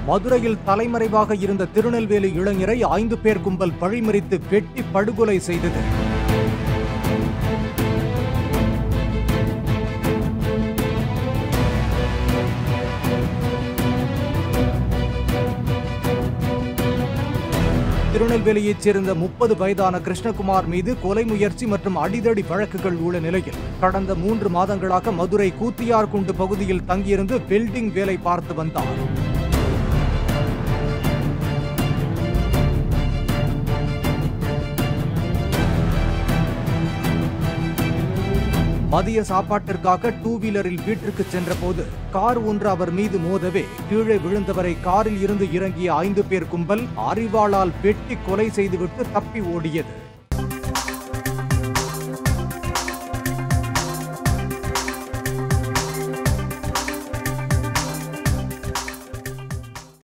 மதுரையில் தலைமறைவாக இருந்த திருநெல்வேலி இளைஞரை ஐந்து பேர் கும்பல் பழிமறித்து வெட்டி படுகொலை செய்தது திருநெல்வேலியைச் சேர்ந்த முப்பது வயதான கிருஷ்ணகுமார் மீது கொலை முயற்சி மற்றும் அடிதடி வழக்குகள் உள்ள நிலையில் கடந்த மூன்று மாதங்களாக மதுரை கூத்தியார்குண்டு பகுதியில் தங்கியிருந்து வெல்டிங் வேலை பார்த்து வந்தார் மதிய சாப்பாட்டிற்காக டூ வீலரில் வீட்டிற்கு சென்றபோது கார் ஒன்று அவர் மீது மோதவே கீழே விழுந்தவரை காரில் இருந்து இறங்கிய ஐந்து பேர் கும்பல் அறிவாளால் வெட்டி கொலை செய்துவிட்டு தப்பி ஓடியது